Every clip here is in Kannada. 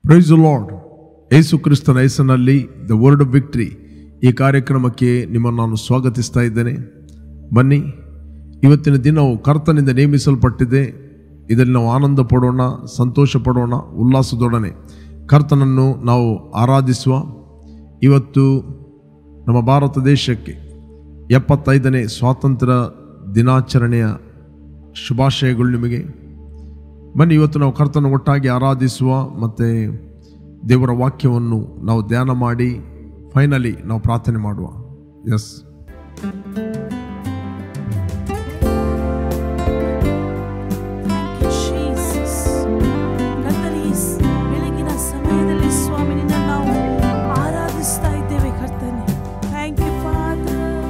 ಪ್ರೈಸ್ ಲಾರ್ಡ್ ಯೇಸು ಕ್ರಿಸ್ತನ ಹೆಸರಿನಲ್ಲಿ ದ ವರ್ಡ್ ಆಫ್ ವಿಕ್ಟ್ರಿ ಈ ಕಾರ್ಯಕ್ರಮಕ್ಕೆ ನಿಮ್ಮನ್ನು ನಾನು ಸ್ವಾಗತಿಸ್ತಾ ಇದ್ದೇನೆ ಬನ್ನಿ ಇವತ್ತಿನ ದಿನವು ಕರ್ತನಿಂದ ನೇಮಿಸಲ್ಪಟ್ಟಿದೆ ಇದರಲ್ಲಿ ನಾವು ಆನಂದ ಪಡೋಣ ಸಂತೋಷ ಪಡೋಣ ಉಲ್ಲಾಸದೊಡನೆ ಕರ್ತನನ್ನು ನಾವು ಆರಾಧಿಸುವ ಇವತ್ತು ನಮ್ಮ ಭಾರತ ದೇಶಕ್ಕೆ ಎಪ್ಪತ್ತೈದನೇ ಸ್ವಾತಂತ್ರ್ಯ ದಿನಾಚರಣೆಯ ಶುಭಾಶಯಗಳು ನಿಮಗೆ ಬನ್ನಿ ಇವತ್ತು ನಾವು ಕರ್ತನ ಒಟ್ಟಾಗಿ ಆರಾಧಿಸುವ ಮತ್ತು ದೇವರ ವಾಕ್ಯವನ್ನು ನಾವು ಧ್ಯಾನ ಮಾಡಿ ಫೈನಲಿ ನಾವು ಪ್ರಾರ್ಥನೆ ಮಾಡುವ ಎಸ್ Thank you, Jesus. ಕರ್ತನೇ, ಈ ಸ್- ಬೆಳಗಿನ ಸಮಯದಲ್ಲಿ ಸ್ವಾಮಿ ನಿನ್ನ ನಾವು ಆರಾಧಿಸ್ತಾ ಇದ್ದೇವೆ ಕರ್ತನೆ ಥ್ಯಾಂಕ್ ಯು ಫಾದರ್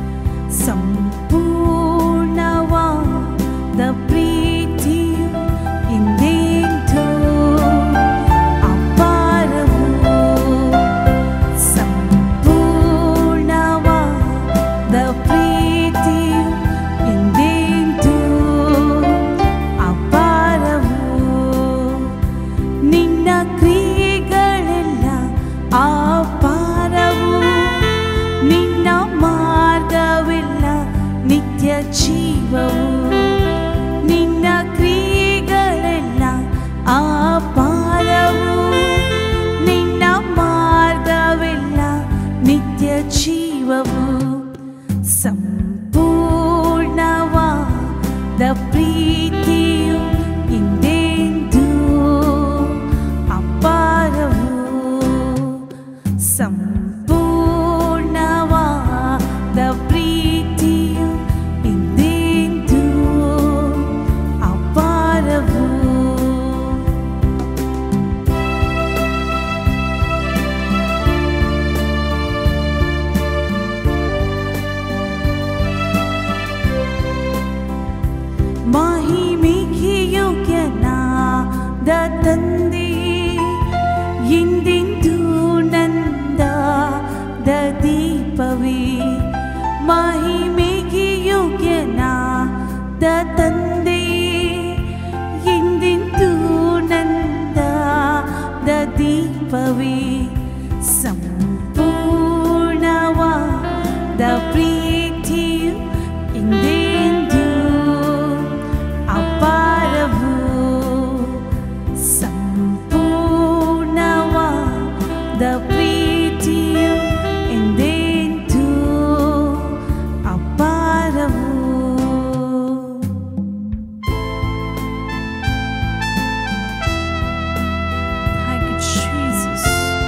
ಸಂಪೂರ್ಣವಾದ ಪ್ರೀತಿಯು ಇಂದೆಂದೂ ಅಪಾರವು ಸಂಪೂರ್ಣವಾದ ಪ್ರೀತಿಯು ಇಂದೆಂದೂ ಅಪಾರವು ನಿನ್ನ ಕ್ರಿಯೆಗಳೆಲ್ಲ ಅಪಾರವು ನಿನ್ನ ಮಾರ್ಗವೆಲ್ಲ ನಿತ್ಯ ಜೀವವು ನಿನ್ನ ಕ್ರಿಯೆಗಳೆಲ್ಲ ಅಪಾರವು ನಿನ್ನ ಮಾರ್ಗವೆಲ್ಲ ನಿತ್ಯ ಜೀವವು ಸಂಪೂರ್ಣವಾದ ಪ್ರೀತಿಯು ಹಿಂದೆಂದೂ ಅಪಾರವು ಸಂಪೂರ್ಣವಾದ ಪ್ರೀತಿಯು ಹಿಂದೆಂದೂ ಅಪಾರವು ಮಹಿಮೆಗೆ ಯೋಗ್ಯನಾದ ತಂದೆ ಎಂದೆಂದೂ ನಂದಾದ ದೀಪವೇ ಮಹಿಮೆಗೆ ಯೋಗ್ಯನಾದ ತಂದೆ ಎಂದೆಂದೂ ನಂದಾದ ದೀಪವೇ ಸಂಪೂರ್ಣವಾದ ಪ್ರೀತಿಯು ಇಂದೆಂದೂ ಅಪಾರವು ಸಂಪೂರ್ಣವಾದ ಪ್ರೀತಿಯು ಎಂದೆಂದೂ ಅಪಾರವು Thank you, Jesus.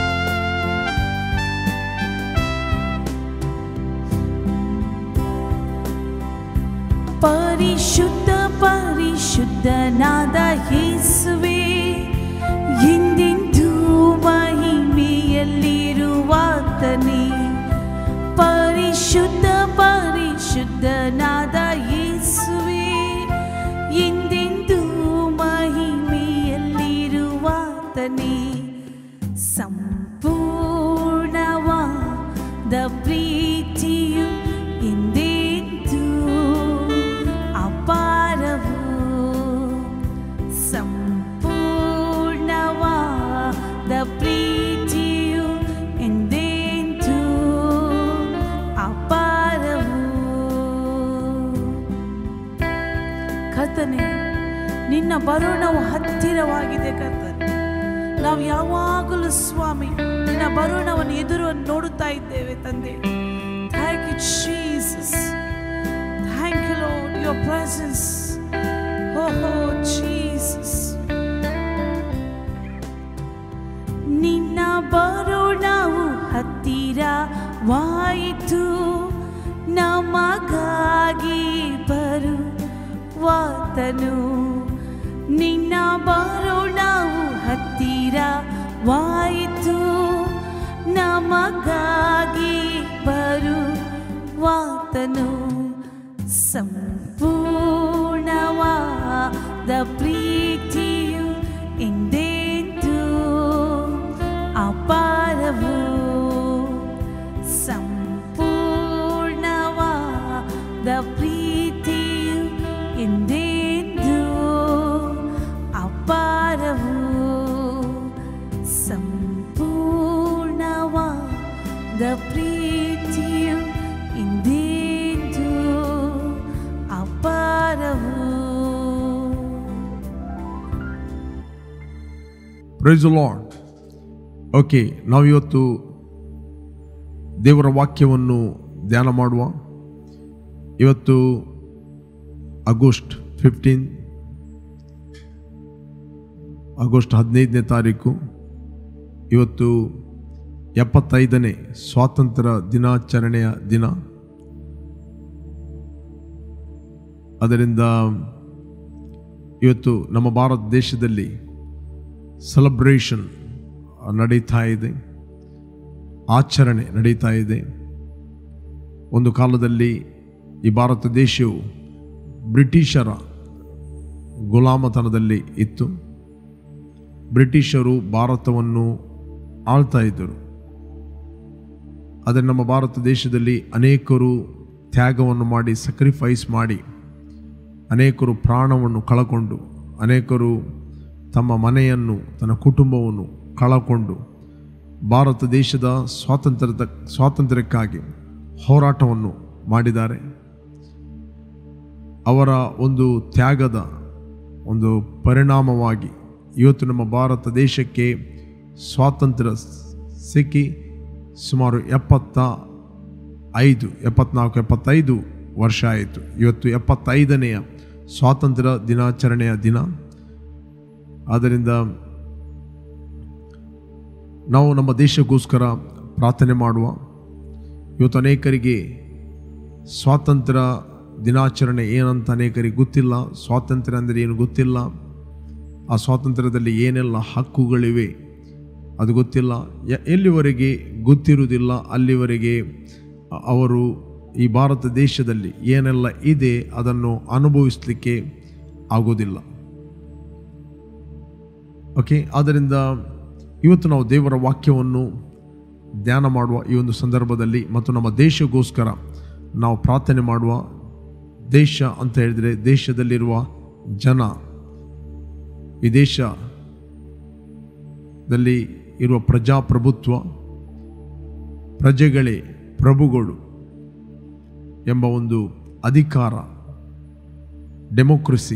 ಪರಿಶುದ್ಧ ಪರಿಶುದ್ಧನಾದ ಯೇಸುವೆ ಎಂದೆಂದೂ ಮಹಿಮೆಯಲ್ಲಿರುವಾತನೇ ಪರಿಶುದ್ಧ ಪರಿಶುದ್ಧನಾದ ಯೇಸುವೆ ಎಂದೆಂದೂ ಮಹಿಮೆಯಲ್ಲಿರುವಾತನೇ ಸಂಪೂರ್ಣವಾದ ಪ್ರೀತಿಯು ಎಂದೆಂದೂ ಅಪಾರವು ಸಂಪೂರ್ಣವಾದ ಪ್ರೀತಿಯು ಎಂದೆಂದೂ ಅಪಾರವು ಕರ್ತನೆ ನಿನ್ನ ಬರೋಣವು ಹತ್ತಿರವಾಗಿದೆ ಕರ್ತನೆ ನಾವು ಯಾವಾಗಲೂ ಸ್ವಾಮಿ ನಿನ್ನ ಬರೋಣವನ್ನು ಎದುರು ನೋಡುತ್ತಾ ಇದ್ದೇವೆ ತಂದೆ thank you Jesus thank you Lord your presence ಓಹೋ ಜೀಸಸ್ ನಿನ್ನ ಬರೋಣವು ಹತ್ತಿರವಾಯಿತು ನಮಗಾಗಿ ಬರುವಾತನು ನಿನ್ನ ಬರೋಣವು ಹತ್ತಿರವಾಯಿತು ನಮಗಾಗಿ ಬರುವಾತನು ಸಂಪೂರ್ಣವಾದ ಪ್ರೀತಿಯು ಎಂದೆಂದೂ ಅಪಾರವು ಸಂಪೂರ್ಣವಾದ ಪ್ರೀತಿಯು ಎಂದೆಂದೂ ಅಪಾರವು ದೇವರ ಪ್ರೀತಿಯು ಇಂದೆಂದೂ ಅಪಾರವು ಪ್ರೈಸ್ ಲಾರ್ಡ್ ಓಕೆ ನಾವಿವತ್ತು ದೇವರ ವಾಕ್ಯವನ್ನು ಧ್ಯಾನ ಮಾಡುವ ಇವತ್ತು ಆಗಸ್ಟ್ ಫಿಫ್ಟೀನ್ ಆಗಸ್ಟ್ ಹದಿನೈದನೇ ತಾರೀಕು ಇವತ್ತು ಎಪ್ಪತ್ತೈದನೇ ಸ್ವಾತಂತ್ರ್ಯ ದಿನಾಚರಣೆಯ ದಿನ ಅದರಿಂದ ಇವತ್ತು ನಮ್ಮ ಭಾರತ ದೇಶದಲ್ಲಿ ಸೆಲೆಬ್ರೇಷನ್ ನಡೀತಾ ಇದೆ ಆಚರಣೆ ನಡೀತಾ ಇದೆ ಒಂದು ಕಾಲದಲ್ಲಿ ಈ ಭಾರತ ದೇಶವು ಬ್ರಿಟಿಷರ ಗುಲಾಮತನದಲ್ಲಿ ಇತ್ತು ಬ್ರಿಟಿಷರು ಭಾರತವನ್ನು ಆಳ್ತಾ ಇದ್ದರು ಆದರೆ ನಮ್ಮ ಭಾರತ ದೇಶದಲ್ಲಿ ಅನೇಕರು ತ್ಯಾಗವನ್ನು ಮಾಡಿ ಸಕ್ರಿಫೈಸ್ ಮಾಡಿ ಅನೇಕರು ಪ್ರಾಣವನ್ನು ಕಳಕೊಂಡು ಅನೇಕರು ತಮ್ಮ ಮನೆಯನ್ನು ತನ್ನ ಕುಟುಂಬವನ್ನು ಕಳಕೊಂಡು ಭಾರತ ದೇಶದ ಸ್ವಾತಂತ್ರ್ಯದ ಸ್ವಾತಂತ್ರ್ಯಕ್ಕಾಗಿ ಹೋರಾಟವನ್ನು ಮಾಡಿದ್ದಾರೆ ಅವರ ಒಂದು ತ್ಯಾಗದ ಒಂದು ಪರಿಣಾಮವಾಗಿ ಇವತ್ತು ನಮ್ಮ ಭಾರತ ದೇಶಕ್ಕೆ ಸ್ವಾತಂತ್ರ್ಯ ಸಿಕ್ಕಿ ಸುಮಾರು ಎಪ್ಪತ್ತ ಐದು ಎಪ್ಪತ್ನಾಲ್ಕು ಎಪ್ಪತ್ತೈದು ವರ್ಷ ಆಯಿತು ಇವತ್ತು ಎಪ್ಪತ್ತೈದನೆಯ ಸ್ವಾತಂತ್ರ್ಯ ದಿನಾಚರಣೆಯ ದಿನ ಆದ್ದರಿಂದ ನಾವು ನಮ್ಮ ದೇಶಕ್ಕೋಸ್ಕರ ಪ್ರಾರ್ಥನೆ ಮಾಡುವ ಇವತ್ತು ಅನೇಕರಿಗೆ ಸ್ವಾತಂತ್ರ್ಯ ದಿನಾಚರಣೆ ಏನಂತ ಅನೇಕರಿಗೆ ಗೊತ್ತಿಲ್ಲ ಸ್ವಾತಂತ್ರ್ಯ ಅಂದರೆ ಏನು ಗೊತ್ತಿಲ್ಲ ಆ ಸ್ವಾತಂತ್ರ್ಯದಲ್ಲಿ ಏನೆಲ್ಲ ಹಕ್ಕುಗಳಿವೆ ಅದು ಗೊತ್ತಿಲ್ಲ ಯ- ಎಲ್ಲಿವರೆಗೆ ಗೊತ್ತಿರುವುದಿಲ್ಲ ಅಲ್ಲಿವರೆಗೆ ಅ- ಅವರು ಈ ಭಾರತ ದೇಶದಲ್ಲಿ ಏನೆಲ್ಲ ಇದೆ ಅದನ್ನು ಅನುಭವಿಸಲಿಕ್ಕೆ ಆಗೋದಿಲ್ಲ ಓಕೆ ಆದ್ದರಿಂದ ಇವತ್ತು ನಾವು ದೇವರ ವಾಕ್ಯವನ್ನು ಧ್ಯಾನ ಮಾಡುವ ಈ ಒಂದು ಸಂದರ್ಭದಲ್ಲಿ ಮತ್ತು ನಮ್ಮ ದೇಶಕ್ಕೋಸ್ಕರ ನಾವು ಪ್ರಾರ್ಥನೆ ಮಾಡುವ ದೇಶ ಅಂತ ಹೇಳಿದರೆ ದೇಶದಲ್ಲಿರುವ ಜನ ಈ ದೇಶದಲ್ಲಿ ಇರುವ ಪ್ರಜಾಪ್ರಭುತ್ವ ಪ್ರಜೆಗಳೇ ಪ್ರಭುಗಳು ಎಂಬ ಒಂದು ಅಧಿಕಾರ ಡೆಮೋಕ್ರಸಿ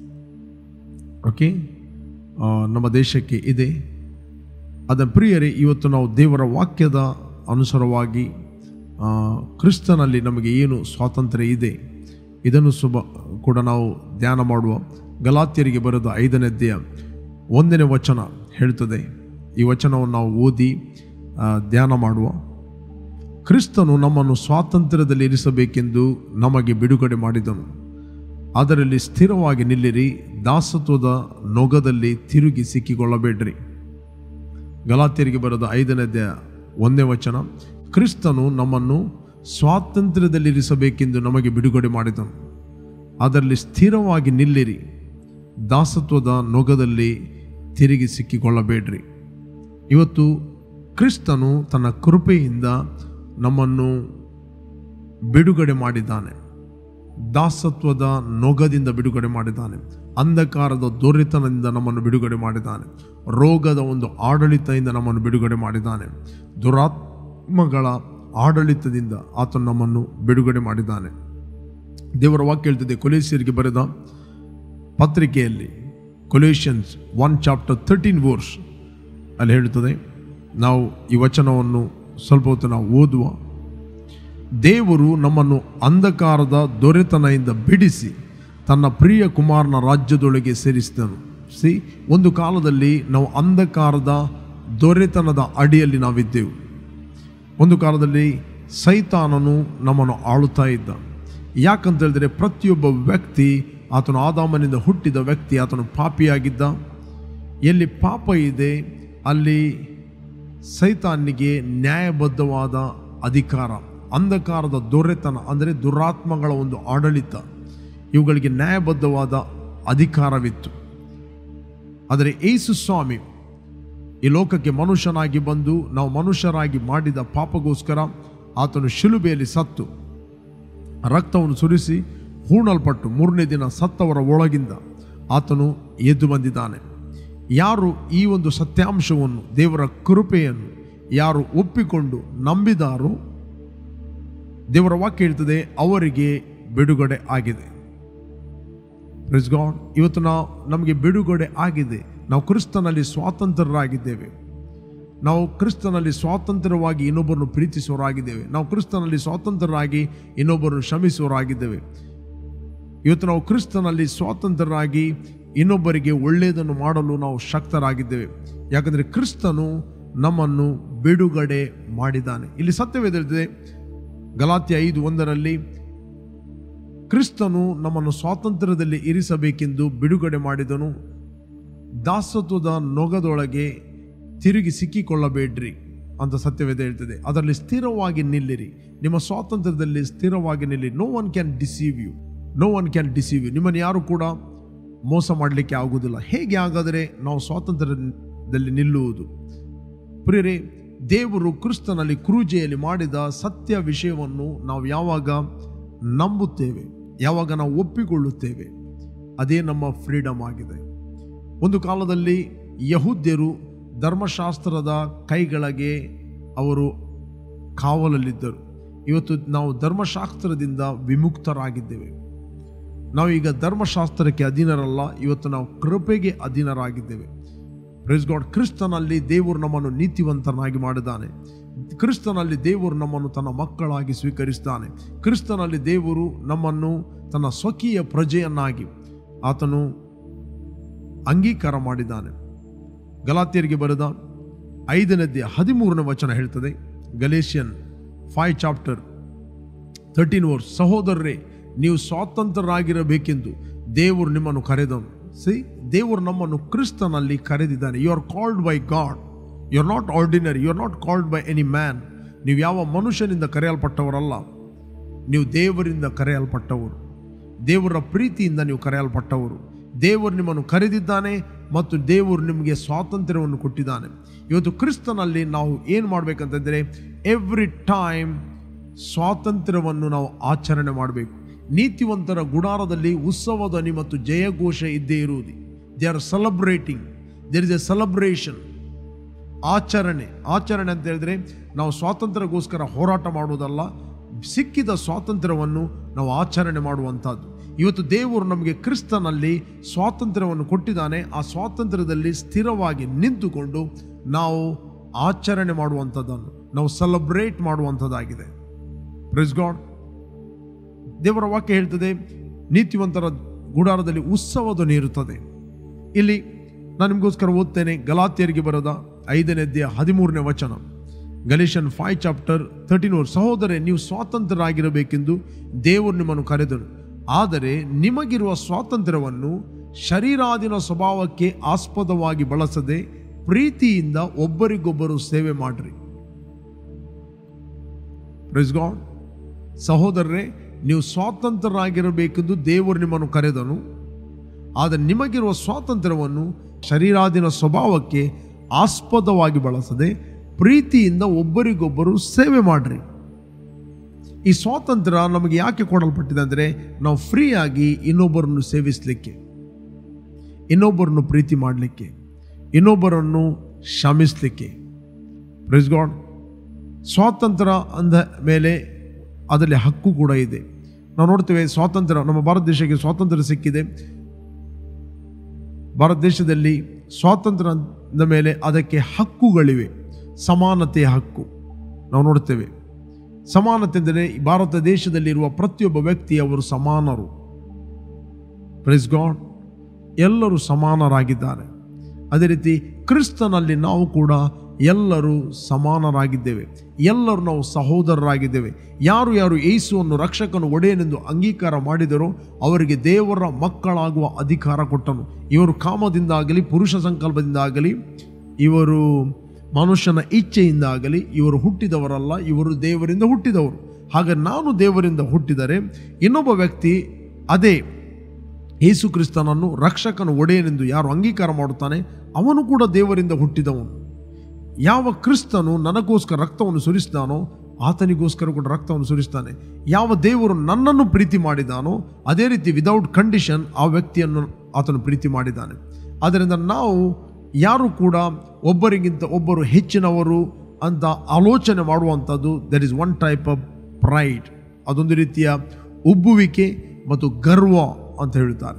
ಓಕೆ ಆ, ನಮ್ಮ ದೇಶಕ್ಕೆ ಇದೆ ಅದರ ಪ್ರಿಯರೇ ಇವತ್ತು ನಾವು ದೇವರ ವಾಕ್ಯದ ಅನುಸಾರವಾಗಿ ಆ, ಕ್ರಿಸ್ತನಲ್ಲಿ ನಮಗೆ ಏನು ಸ್ವಾತಂತ್ರ್ಯ ಇದೆ ಇದನ್ನು ಸುಬ ಕೂಡ ನಾವು ಧ್ಯಾನ ಮಾಡುವ ಗಲಾತ್ಯರಿಗೆ ಬರೆದ ಐದನೇ ಅಧ್ಯಾಯ ಒಂದನೇ ವಚನ ಹೇಳ್ತದೆ ಈ ವಚನವನ್ನು ನಾವು ಓದಿ ಆ, ಧ್ಯಾನ ಮಾಡುವ ಕ್ರಿಸ್ತನು ನಮ್ಮನ್ನು ಸ್ವಾತಂತ್ರ್ಯದಲ್ಲಿ ಇರಿಸಬೇಕೆಂದು ನಮಗೆ ಬಿಡುಗಡೆ ಮಾಡಿದನು ಅದರಲ್ಲಿ ಸ್ಥಿರವಾಗಿ ನಿಲ್ಲಿರಿ ದಾಸತ್ವದ ನೊಗದಲ್ಲಿ ತಿರುಗಿ ಸಿಕ್ಕಿಕೊಳ್ಳಬೇಡ್ರಿ ಗಲಾತ್ಯರಿಗೆ ಬರೆದ ಐದನೇ ಅಧ್ಯಾಯ ಒಂದನೇ ವಚನ ಕ್ರಿಸ್ತನು ನಮ್ಮನ್ನು ಸ್ವಾತಂತ್ರ್ಯದಲ್ಲಿರಿಸಬೇಕೆಂದು ನಮಗೆ ಬಿಡುಗಡೆ ಮಾಡಿದನು ಅದರಲ್ಲಿ ಸ್ಥಿರವಾಗಿ ನಿಲ್ಲಿರಿ ದಾಸತ್ವದ ನೊಗದಲ್ಲಿ ತಿರುಗಿ ಸಿಕ್ಕಿಕೊಳ್ಳಬೇಡ್ರಿ ಇವತ್ತು ಕ್ರಿಸ್ತನು ತನ್ನ ಕೃಪೆಯಿಂದ ನಮ್ಮನ್ನು ಬಿಡುಗಡೆ ಮಾಡಿದ್ದಾನೆ ದಾಸತ್ವದ ನೊಗದಿಂದ ಬಿಡುಗಡೆ ಮಾಡಿದ್ದಾನೆ ಅಂಧಕಾರದ ದೊರೆತನದಿಂದ ನಮ್ಮನ್ನು ಬಿಡುಗಡೆ ಮಾಡಿದ್ದಾನೆ ರೋಗದ ಒಂದು ಆಡಳಿತದಿಂದ ನಮ್ಮನ್ನು ಬಿಡುಗಡೆ ಮಾಡಿದ್ದಾನೆ ದುರಾತ್ಮಗಳ ಆಡಳಿತದಿಂದ ಆತನು ನಮ್ಮನ್ನು ಬಿಡುಗಡೆ ಮಾಡಿದ್ದಾನೆ ದೇವರ ವಾಕ್ಯ ಹೇಳ್ತಿದೆ ಕೊಲೇಸಿಯರಿಗೆ ಬರೆದ ಪತ್ರಿಕೆಯಲ್ಲಿ Colossians one chapter thirteen verse ಅಲ್ಲಿ ಹೇಳುತ್ತದೆ ನಾವು ಈ ವಚನವನ್ನು ಸ್ವಲ್ಪ ಹೊತ್ತು ನಾವು ಓದುವ ದೇವರು ನಮ್ಮನ್ನು ಅಂಧಕಾರದ ದೊರೆತನದಿಂದ ಬಿಡಿಸಿ ತನ್ನ ಪ್ರಿಯ ಕುಮಾರನ ರಾಜ್ಯದೊಳಗೆ ಸೇರಿಸಿದನು ಸಿ ಒಂದು ಕಾಲದಲ್ಲಿ ನಾವು ಅಂಧಕಾರದ ದೊರೆತನದ ಅಡಿಯಲ್ಲಿ ನಾವಿದ್ದೆವು ಒಂದು ಕಾಲದಲ್ಲಿ ಸೈತಾನನು ನಮ್ಮನ್ನು ಆಳುತ್ತಾ ಇದ್ದ ಯಾಕಂತ ಹೇಳಿದ್ರೆ ಪ್ರತಿಯೊಬ್ಬ ವ್ಯಕ್ತಿ ಆತನು ಆದಾಮನಿಂದ ಹುಟ್ಟಿದ ವ್ಯಕ್ತಿ ಆತನು ಪಾಪಿಯಾಗಿದ್ದ ಎಲ್ಲಿ ಪಾಪ ಇದೆ ಅಲ್ಲಿ ಸೈತಾನಿಗೆ ನ್ಯಾಯಬದ್ಧವಾದ ಅಧಿಕಾರ ಅಂಧಕಾರದ ದೊರೆತನ ಅಂದರೆ ದುರಾತ್ಮಗಳ ಒಂದು ಆಡಳಿತ ಇವುಗಳಿಗೆ ನ್ಯಾಯಬದ್ಧವಾದ ಅಧಿಕಾರವಿತ್ತು ಆದರೆ ಏಸು ಸ್ವಾಮಿ ಈ ಲೋಕಕ್ಕೆ ಮನುಷ್ಯನಾಗಿ ಬಂದು ನಾವು ಮನುಷ್ಯರಾಗಿ ಮಾಡಿದ ಪಾಪಗೋಸ್ಕರ ಆತನು ಶಿಲುಬೆಯಲ್ಲಿ ಸತ್ತು ರಕ್ತವನ್ನು ಸುರಿಸಿ ಹೂಣಲ್ಪಟ್ಟು ಮೂರನೇ ದಿನ ಸತ್ತವರ ಒಳಗಿಂದ ಆತನು ಎದ್ದು ಬಂದಿದ್ದಾನೆ ಯಾರು ಈ ಒಂದು ಸತ್ಯಾಂಶವನ್ನು ದೇವರ ಕೃಪೆಯನ್ನು ಯಾರು ಒಪ್ಪಿಕೊಂಡು ನಂಬಿದಾರೋ ದೇವರ ವಾಕ್ಯ ಹೇಳ್ತದೆ ಅವರಿಗೆ ಬಿಡುಗಡೆ ಆಗಿದೆ ಪ್ರೆಸ್ ಗಾಡ್ ಇವತ್ತು ನಾವು ನಮಗೆ ಬಿಡುಗಡೆ ಆಗಿದೆ ನಾವು ಕ್ರಿಸ್ತನಲ್ಲಿ ಸ್ವಾತಂತ್ರ್ಯರಾಗಿದ್ದೇವೆ ನಾವು ಕ್ರಿಸ್ತನಲ್ಲಿ ಸ್ವಾತಂತ್ರ್ಯವಾಗಿ ಇನ್ನೊಬ್ಬರನ್ನು ಪ್ರೀತಿಸುವವರಾಗಿದ್ದೇವೆ ನಾವು ಕ್ರಿಸ್ತನಲ್ಲಿ ಸ್ವಾತಂತ್ರ್ಯರಾಗಿ ಇನ್ನೊಬ್ಬರನ್ನು ಶ್ರಮಿಸುವವರಾಗಿದ್ದೇವೆ ಇವತ್ತು ನಾವು ಕ್ರಿಸ್ತನಲ್ಲಿ ಸ್ವಾತಂತ್ರ್ಯರಾಗಿ ಇನ್ನೊಬ್ಬರಿಗೆ ಒಳ್ಳೆಯದನ್ನು ಮಾಡಲು ನಾವು ಶಕ್ತರಾಗಿದ್ದೇವೆ ಯಾಕಂದರೆ ಕ್ರಿಸ್ತನು ನಮ್ಮನ್ನು ಬಿಡುಗಡೆ ಮಾಡಿದ್ದಾನೆ ಇಲ್ಲಿ ಸತ್ಯವೇದಿದೆ ಗಲಾತ್ಯ ಐದು ಒಂದರಲ್ಲಿ ಕ್ರಿಸ್ತನು ನಮ್ಮನ್ನು ಸ್ವಾತಂತ್ರ್ಯದಲ್ಲಿ ಇರಿಸಬೇಕೆಂದು ಬಿಡುಗಡೆ ಮಾಡಿದನು ದಾಸತ್ವದ ನೊಗದೊಳಗೆ ತಿರುಗಿ ಸಿಕ್ಕಿಕೊಳ್ಳಬೇಡ್ರಿ ಅಂತ ಸತ್ಯವೇದ ಹೇಳ್ತದೆ ಅದರಲ್ಲಿ ಸ್ಥಿರವಾಗಿ ನಿಲ್ಲಿರಿ ನಿಮ್ಮ ಸ್ವಾತಂತ್ರ್ಯದಲ್ಲಿ ಸ್ಥಿರವಾಗಿ ನಿಲ್ಲಿ no one can deceive you no one can deceive you ನಿಮ್ಮನ್ನು ಯಾರು ಕೂಡ ಮೋಸ ಮಾಡಲಿಕ್ಕೆ ಆಗುವುದಿಲ್ಲ ಹೇಗೆ ಹಾಗಾದರೆ ನಾವು ಸ್ವಾತಂತ್ರ್ಯದಲ್ಲಿ ನಿಲ್ಲುವುದು ಪ್ರಿಯರೇ ದೇವರು ಕ್ರಿಸ್ತನಲ್ಲಿ ಕ್ರೂಜೆಯಲ್ಲಿ ಮಾಡಿದ ಸತ್ಯ ವಿಷಯವನ್ನು ನಾವು ಯಾವಾಗ ನಂಬುತ್ತೇವೆ ಯಾವಾಗ ನಾವು ಒಪ್ಪಿಕೊಳ್ಳುತ್ತೇವೆ ಅದೇ ನಮ್ಮ ಫ್ರೀಡಮ್ ಆಗಿದೆ ಒಂದು ಕಾಲದಲ್ಲಿ ಯಹೂದ್ಯರು ಧರ್ಮಶಾಸ್ತ್ರದ ಕೈಗಳಿಗೆ ಅವರು ಕಾವಲಲ್ಲಿದ್ದರು ಇವತ್ತು ನಾವು ಧರ್ಮಶಾಸ್ತ್ರದಿಂದ ವಿಮುಕ್ತರಾಗಿದ್ದೇವೆ ನಾವೀಗ ಧರ್ಮಶಾಸ್ತ್ರಕ್ಕೆ ಅಧೀನರಲ್ಲ ಇವತ್ತು ನಾವು ಕೃಪೆಗೆ ಅಧೀನರಾಗಿದ್ದೇವೆ ಪ್ರೆಸ್ ಗಾಡ್ ಕ್ರಿಸ್ತನಲ್ಲಿ ದೇವರು ನಮ್ಮನ್ನು ನೀತಿವಂತನಾಗಿ ಮಾಡಿದ್ದಾನೆ ಕ್ರಿಸ್ತನಲ್ಲಿ ದೇವರು ನಮ್ಮನ್ನು ತನ್ನ ಮಕ್ಕಳಾಗಿ ಸ್ವೀಕರಿಸ್ತಾನೆ ಕ್ರಿಸ್ತನಲ್ಲಿ ದೇವರು ನಮ್ಮನ್ನು ತನ್ನ ಸ್ವಕೀಯ ಪ್ರಜೆಯನ್ನಾಗಿ ಆತನು ಅಂಗೀಕಾರ ಮಾಡಿದ್ದಾನೆ ಗಲಾತಿಯರಿಗೆ ಬರೆದ ಐದನೇದ್ಯ ಹದಿಮೂರನೇ ವಚನ ಹೇಳ್ತದೆ Galatian five chapter thirteen verse ಸಹೋದರರೇ ನೀವು ಸ್ವಾತಂತ್ರ್ಯರಾಗಿರಬೇಕೆಂದು ದೇವರು ನಿಮ್ಮನ್ನು ಕರೆದನು ಸಿ ದೇವರು ನಮ್ಮನ್ನು ಕ್ರಿಸ್ತನಲ್ಲಿ ಕರೆದಿದ್ದಾನೆ you are called by God you are not ordinary you are not called by any man ನೀವು ಯಾವ ಮನುಷ್ಯನಿಂದ ಕರೆಯಲ್ಪಟ್ಟವರಲ್ಲ ನೀವು ದೇವರಿಂದ ಕರೆಯಲ್ಪಟ್ಟವರು ದೇವರ ಪ್ರೀತಿಯಿಂದ ನೀವು ಕರೆಯಲ್ಪಟ್ಟವರು ದೇವರು ನಿಮ್ಮನ್ನು ಕರೆದಿದ್ದಾನೆ ಮತ್ತು ದೇವರು ನಿಮಗೆ ಸ್ವಾತಂತ್ರ್ಯವನ್ನು ಕೊಟ್ಟಿದ್ದಾನೆ ಇವತ್ತು ಕ್ರಿಸ್ತನಲ್ಲಿ ನಾವು ಏನು ಮಾಡಬೇಕಂತಂದರೆ ಎವ್ರಿ ಟೈಮ್ ಸ್ವಾತಂತ್ರ್ಯವನ್ನು ನಾವು ಆಚರಣೆ ಮಾಡಬೇಕು ನೀತಿವಂತರ ಗುಡಾರದಲ್ಲಿ ಉತ್ಸವ ಧ್ವನಿ ಮತ್ತು ಜಯಘೋಷ ಇದ್ದೇ ಇರುವುದು they are celebrating there is a celebration ಆಚರಣೆ ಆಚರಣೆ ಅಂತ ಹೇಳಿದ್ರೆ ನಾವು ಸ್ವಾತಂತ್ರ್ಯಕ್ಕೋಸ್ಕರ ಹೋರಾಟ ಮಾಡುವುದಲ್ಲ ಸಿಕ್ಕಿದ ಸ್ವಾತಂತ್ರ್ಯವನ್ನು ನಾವು ಆಚರಣೆ ಮಾಡುವಂಥದ್ದು ಇವತ್ತು ದೇವರು ನಮಗೆ ಕ್ರಿಸ್ತನಲ್ಲಿ ಸ್ವಾತಂತ್ರ್ಯವನ್ನು ಕೊಟ್ಟಿದ್ದಾನೆ ಆ ಸ್ವಾತಂತ್ರ್ಯದಲ್ಲಿ ಸ್ಥಿರವಾಗಿ ನಿಂತುಕೊಂಡು ನಾವು ಆಚರಣೆ ಮಾಡುವಂಥದ್ದನ್ನು ನಾವು ಸೆಲೆಬ್ರೇಟ್ ಮಾಡುವಂಥದ್ದಾಗಿದೆ ಪ್ರೆಸ್ ಗಾಡ್ ದೇವರ ವಾಕ್ಯ ಹೇಳ್ತದೆ ನೀತಿವಂತರ ಗುಡಾರದಲ್ಲಿ ಉತ್ಸವಧ್ವನಿ ಇರುತ್ತದೆ ಇಲ್ಲಿ ನಾನು ನಿಮಗೋಸ್ಕರ ಓದ್ತೇನೆ ಗಲಾತಿಯರಿಗೆ ಬರದ ಐದನೇದ್ಯ ಹದಿಮೂರನೇ ವಚನ ಗಲೇಷನ್ ಫೈವ್ ಚಾಪ್ಟರ್ ತರ್ಟೀನ್ ಓರ್ ಸಹೋದರೇ ನೀವು ಸ್ವಾತಂತ್ರ್ಯರಾಗಿರಬೇಕೆಂದು ದೇವರು ನಿಮ್ಮನ್ನು ಕರೆದನು ಆದರೆ ನಿಮಗಿರುವ ಸ್ವಾತಂತ್ರ್ಯವನ್ನು ಶರೀರಾಧೀನ ಸ್ವಭಾವಕ್ಕೆ ಆಸ್ಪದವಾಗಿ ಬಳಸದೆ ಪ್ರೀತಿಯಿಂದ ಒಬ್ಬರಿಗೊಬ್ಬರು ಸೇವೆ ಮಾಡ್ರಿ ಪ್ರೆಸ್ ಗಾಡ್ ಸಹೋದರರೇ ನೀವು ಸ್ವಾತಂತ್ರ್ಯರಾಗಿರಬೇಕೆಂದು ದೇವರು ನಿಮ್ಮನ್ನು ಕರೆದನು ಆದರೆ ನಿಮಗಿರುವ ಸ್ವಾತಂತ್ರ್ಯವನ್ನು ಶರೀರಾಧೀನ ಸ್ವಭಾವಕ್ಕೆ ಆಸ್ಪದವಾಗಿ ಬಳಸದೆ ಪ್ರೀತಿಯಿಂದ ಒಬ್ಬರಿಗೊಬ್ಬರು ಸೇವೆ ಮಾಡ್ರಿ ಈ ಸ್ವಾತಂತ್ರ್ಯ ನಮಗೆ ಯಾಕೆ ಕೊಡಲ್ಪಟ್ಟಿದೆ ಅಂದರೆ ನಾವು ಫ್ರೀಯಾಗಿ ಇನ್ನೊಬ್ಬರನ್ನು ಸೇವಿಸಲಿಕ್ಕೆ ಇನ್ನೊಬ್ಬರನ್ನು ಪ್ರೀತಿ ಮಾಡಲಿಕ್ಕೆ ಇನ್ನೊಬ್ಬರನ್ನು ಕ್ಷಮಿಸಲಿಕ್ಕೆ ಪ್ರೆಸ್ ಗಾಡ್ ಸ್ವಾತಂತ್ರ್ಯ ಅಂದ ಮೇಲೆ ಅದರಲ್ಲಿ ಹಕ್ಕು ಕೂಡ ಇದೆ ನಾವು ನೋಡ್ತೇವೆ ಸ್ವಾತಂತ್ರ್ಯ ನಮ್ಮ ಭಾರತ ದೇಶಕ್ಕೆ ಸ್ವಾತಂತ್ರ್ಯ ಸಿಕ್ಕಿದೆ ಭಾರತ ದೇಶದಲ್ಲಿ ಸ್ವಾತಂತ್ರ್ಯ ಅಂದ ಮೇಲೆ ಅದಕ್ಕೆ ಹಕ್ಕುಗಳಿವೆ ಸಮಾನತೆಯ ಹಕ್ಕು ನಾವು ನೋಡ್ತೇವೆ ಸಮಾನತೆ ಎಂದರೆ ಈ ಭಾರತ ದೇಶದಲ್ಲಿರುವ ಪ್ರತಿಯೊಬ್ಬ ವ್ಯಕ್ತಿ ಅವರು ಸಮಾನರು ಪ್ರೆಸ್ ಗಾಡ್ ಎಲ್ಲರೂ ಸಮಾನರಾಗಿದ್ದಾರೆ ಅದೇ ರೀತಿ ಕ್ರಿಸ್ತನಲ್ಲಿ ನಾವು ಕೂಡ ಎಲ್ಲರೂ ಸಮಾನರಾಗಿದ್ದೇವೆ ಎಲ್ಲರೂ ನಾವು ಸಹೋದರರಾಗಿದ್ದೇವೆ ಯಾರು ಯಾರು ಯೇಸುವನ್ನು ರಕ್ಷಕನು ಒಡೆಯನೆಂದು ಅಂಗೀಕಾರ ಮಾಡಿದರೋ ಅವರಿಗೆ ದೇವರ ಮಕ್ಕಳಾಗುವ ಅಧಿಕಾರ ಕೊಟ್ಟನು ಇವರು ಕಾಮದಿಂದಾಗಲಿ ಪುರುಷ ಸಂಕಲ್ಪದಿಂದಾಗಲಿ ಇವರು ಮನುಷ್ಯನ ಇಚ್ಛೆಯಿಂದಾಗಲಿ ಇವರು ಹುಟ್ಟಿದವರಲ್ಲ ಇವರು ದೇವರಿಂದ ಹುಟ್ಟಿದವರು ಹಾಗೆ ನಾನು ದೇವರಿಂದ ಹುಟ್ಟಿದರೆ ಇನ್ನೊಬ್ಬ ವ್ಯಕ್ತಿ ಅದೇ ಯೇಸು ಕ್ರಿಸ್ತನನ್ನು ರಕ್ಷಕನು ಒಡೆಯನೆಂದು ಯಾರು ಅಂಗೀಕಾರ ಮಾಡುತ್ತಾನೆ ಅವನು ಕೂಡ ದೇವರಿಂದ ಹುಟ್ಟಿದವನು ಯಾವ ಕ್ರಿಸ್ತನು ನನಗೋಸ್ಕರ ರಕ್ತವನ್ನು ಸುರಿಸಿದಾನೋ ಆತನಿಗೋಸ್ಕರ ಕೂಡ ರಕ್ತವನ್ನು ಸುರಿಸ್ತಾನೆ ಯಾವ ದೇವರು ನನ್ನನ್ನು ಪ್ರೀತಿ ಮಾಡಿದಾನೋ ಅದೇ ರೀತಿ ವಿದೌಟ್ ಕಂಡೀಷನ್ ಆ ವ್ಯಕ್ತಿಯನ್ನು ಆತನು ಪ್ರೀತಿ ಮಾಡಿದ್ದಾನೆ ಆದ್ದರಿಂದ ನಾವು ಯಾರು ಕೂಡ ಒಬ್ಬರಿಗಿಂತ ಒಬ್ಬರು ಹೆಚ್ಚಿನವರು ಅಂತ ಆಲೋಚನೆ ಮಾಡುವಂಥದ್ದು there is one type of pride ಅದೊಂದು ರೀತಿಯ ಉಬ್ಬುವಿಕೆ ಮತ್ತು ಗರ್ವ ಅಂತ ಹೇಳುತ್ತಾರೆ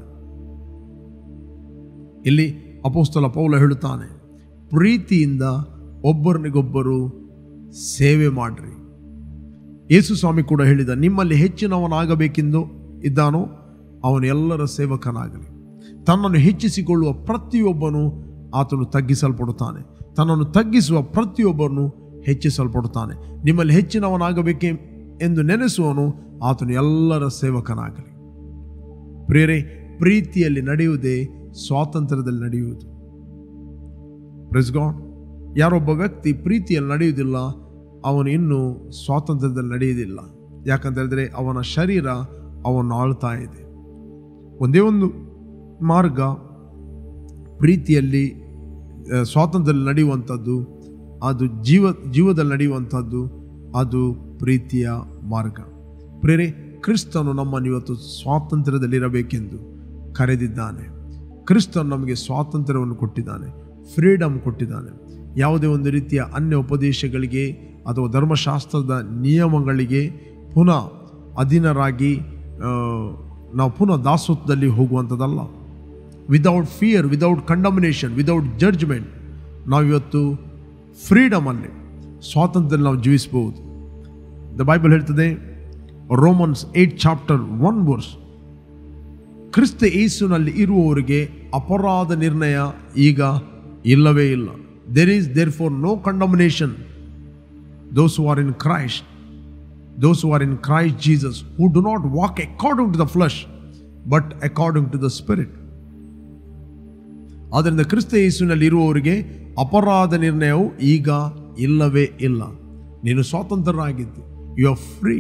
ಇಲ್ಲಿ ಅಪೋಸ್ತಲ ಪೌಲ ಹೇಳುತ್ತಾನೆ ಪ್ರೀತಿಯಿಂದ ಒಬ್ಬರನಿಗೊಬ್ಬರು ಸೇವೆ ಮಾಡ್ರಿ ಯೇಸು ಸ್ವಾಮಿ ಕೂಡ ಹೇಳಿದ ನಿಮ್ಮಲ್ಲಿ ಹೆಚ್ಚಿನವನಾಗಬೇಕೆಂದು ಇದ್ದಾನೋ ಅವನು ಎಲ್ಲರ ಸೇವಕನಾಗಲಿ ತನ್ನನ್ನು ಹೆಚ್ಚಿಸಿಕೊಳ್ಳುವ ಪ್ರತಿಯೊಬ್ಬನು ಆತನು ತಗ್ಗಿಸಲ್ಪಡುತ್ತಾನೆ ತನ್ನನ್ನು ತಗ್ಗಿಸುವ ಪ್ರತಿಯೊಬ್ಬನು ಹೆಚ್ಚಿಸಲ್ಪಡುತ್ತಾನೆ ನಿಮ್ಮಲ್ಲಿ ಹೆಚ್ಚಿನವನಾಗಬೇಕೆ ಎಂದು ನೆನೆಸುವನು ಆತನು ಎಲ್ಲರ ಸೇವಕನಾಗಲಿ ಪ್ರೇರೆ ಪ್ರೀತಿಯಲ್ಲಿ ನಡೆಯುವುದೇ ಸ್ವಾತಂತ್ರ್ಯದಲ್ಲಿ ನಡೆಯುವುದು ಪ್ರೆಸ್ ಗಾಡ್ ಯಾರೊಬ್ಬ ವ್ಯಕ್ತಿ ಪ್ರೀತಿಯಲ್ಲಿ ನಡೆಯುವುದಿಲ್ಲ ಅವನು ಇನ್ನೂ ಸ್ವಾತಂತ್ರ್ಯದಲ್ಲಿ ನಡೆಯುವುದಿಲ್ಲ ಯಾಕಂತ ಹೇಳಿದ್ರೆ ಅವನ ಶರೀರ ಅವನು ಆಳ್ತಾ ಇದೆ ಒಂದೇ ಒಂದು ಮಾರ್ಗ ಪ್ರೀತಿಯಲ್ಲಿ ಆ, ಸ್ವಾತಂತ್ರ್ಯದಲ್ಲಿ ನಡೆಯುವಂಥದ್ದು ಅದು ಜೀವ ಜೀವದಲ್ಲಿ ನಡೆಯುವಂಥದ್ದು ಅದು ಪ್ರೀತಿಯ ಮಾರ್ಗ ಪ್ರೇರೆ ಕ್ರಿಸ್ತನು ನಮ್ಮನ್ನು ಇವತ್ತು ಸ್ವಾತಂತ್ರ್ಯದಲ್ಲಿರಬೇಕೆಂದು ಕರೆದಿದ್ದಾನೆ ಕ್ರಿಸ್ತನು ನಮಗೆ ಸ್ವಾತಂತ್ರ್ಯವನ್ನು ಕೊಟ್ಟಿದ್ದಾನೆ ಫ್ರೀಡಮ್ ಕೊಟ್ಟಿದ್ದಾನೆ ಯಾವುದೇ ಒಂದು ರೀತಿಯ ಅನ್ಯ ಉಪದೇಶಗಳಿಗೆ ಅಥವಾ ಧರ್ಮಶಾಸ್ತ್ರದ ನಿಯಮಗಳಿಗೆ ಪುನಃ ಅಧೀನರಾಗಿ ಆ, ನಾವು ಪುನಃ ದಾಸತ್ವದಲ್ಲಿ ಹೋಗುವಂಥದ್ದಲ್ಲ without fear without condemnation without judgement ನಾವಿವತ್ತು ಫ್ರೀಡಮಲ್ಲಿ ಸ್ವಾತಂತ್ರ್ಯದಲ್ಲಿ ನಾವು ಜೀವಿಸಬಹುದು ದ ಬೈಬಲ್ ಹೇಳ್ತದೆ Romans eight chapter one verse ಕ್ರಿಸ್ತ ಯೇಸುನಲ್ಲಿ ಇರುವವರಿಗೆ ಅಪರಾಧ ನಿರ್ಣಯ ಈಗ ಇಲ್ಲವೇ ಇಲ್ಲ there is therefore no condemnation those who are in Christ those who are in Christ Jesus, who do not walk according to the flesh, but according to the Spirit. ಆದ್ದರಿಂದ ಕ್ರಿಸ್ತ ಯೇಸುವಿನಲ್ಲಿ ಇರುವವರಿಗೆ ಅಪರಾಧ ನಿರ್ಣಯವು ಈಗ ಇಲ್ಲವೇ ಇಲ್ಲ ನೀನು ಸ್ವಾತಂತ್ರ್ಯರಾಗಿದ್ದೆ you are free